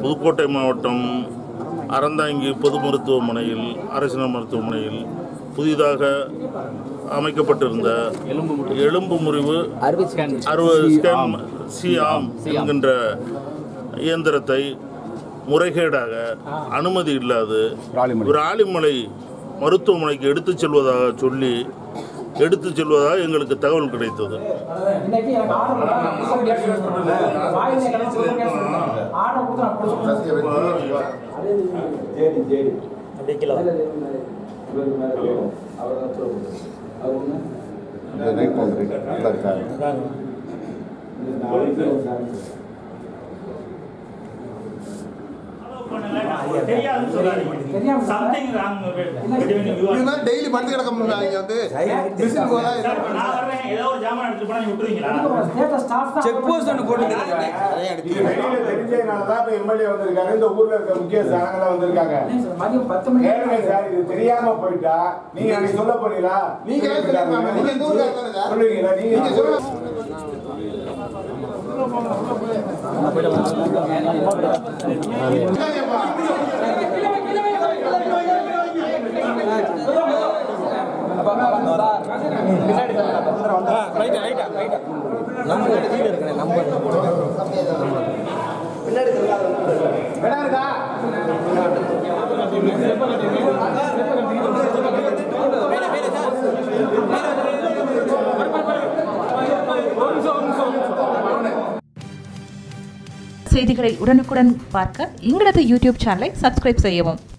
புதுக்கோட்டை மாவட்டம் அறந்தாங்கி பொது மருத்துவமனையில் அரசின மருத்துவமனையில் புதிதாக அமைக்கப்பட்டிருந்த எலும்பு முறிவு அறுவை ஸ்கேன் அறுபது ஸ்கேன் சிஆம் என்கின்ற இயந்திரத்தை முறைகேடாக அனுமதி இல்லாது ராலிமலை மருத்துவமனைக்கு எடுத்துச் செல்வதாக சொல்லி எடுத்துச் செல்வதாக எங்களுக்கு தகவல் கிடைத்தது இன்னைக்கு எனக்கு ஆர்டர் வாயிலே கிடந்து ஆர்டர் கொடுத்து நான் கொடுத்து ஜேடி ஜேடி அப்படியே கீழே வா. இவருக்கு மேலே அவர் தான் சொல்லுவார் அவர் ஒன்று இந்த நைட் வந்துருக்கு நல்லா இருக்காரு இந்த நாலு பேர் வந்தாங்க தெரியாதுன்னு சொல்லாதீங்க தெரியாம சம்திங் ராங் இவங்க டெய்லி படுத்து கிடக்க முடியல இங்க வந்து மிஷின் போதா நான் வர்றேன் ஏதோ ஒரு ஜாமான் எடுத்து போனா நீங்க விட்டுருவீங்களா ஸ்டேட்டஸ் ஸ்டாஃப் தான் செக் போஸ்ட் ஒன்று போட்டு இது வெளியில தெரிஞ்சதுனால தான் இப்ப எம்எல்ஏ வந்திருக்காரு இந்த ஊர்ல இருக்க முக்கிய ஜனங்களாம் வந்திருக்காங்க இல்லைங்க சார், மதியம் பத்து மணி கேளுங்க சார் இது தெரியாம போயிட்டா நீங்க அன்னைக்கு சொல்ல போறீங்களா நீங்க நீங்க இந்த ஊர்ல இருக்காங்க சொல்லுவீங்களா நீங்க சொல்லுங்க செய்திகளை உடனுக்குடன் பார்க்க எங்களது யூடியூப் சேனலை சப்ஸ்கிரைப் செய்யவும்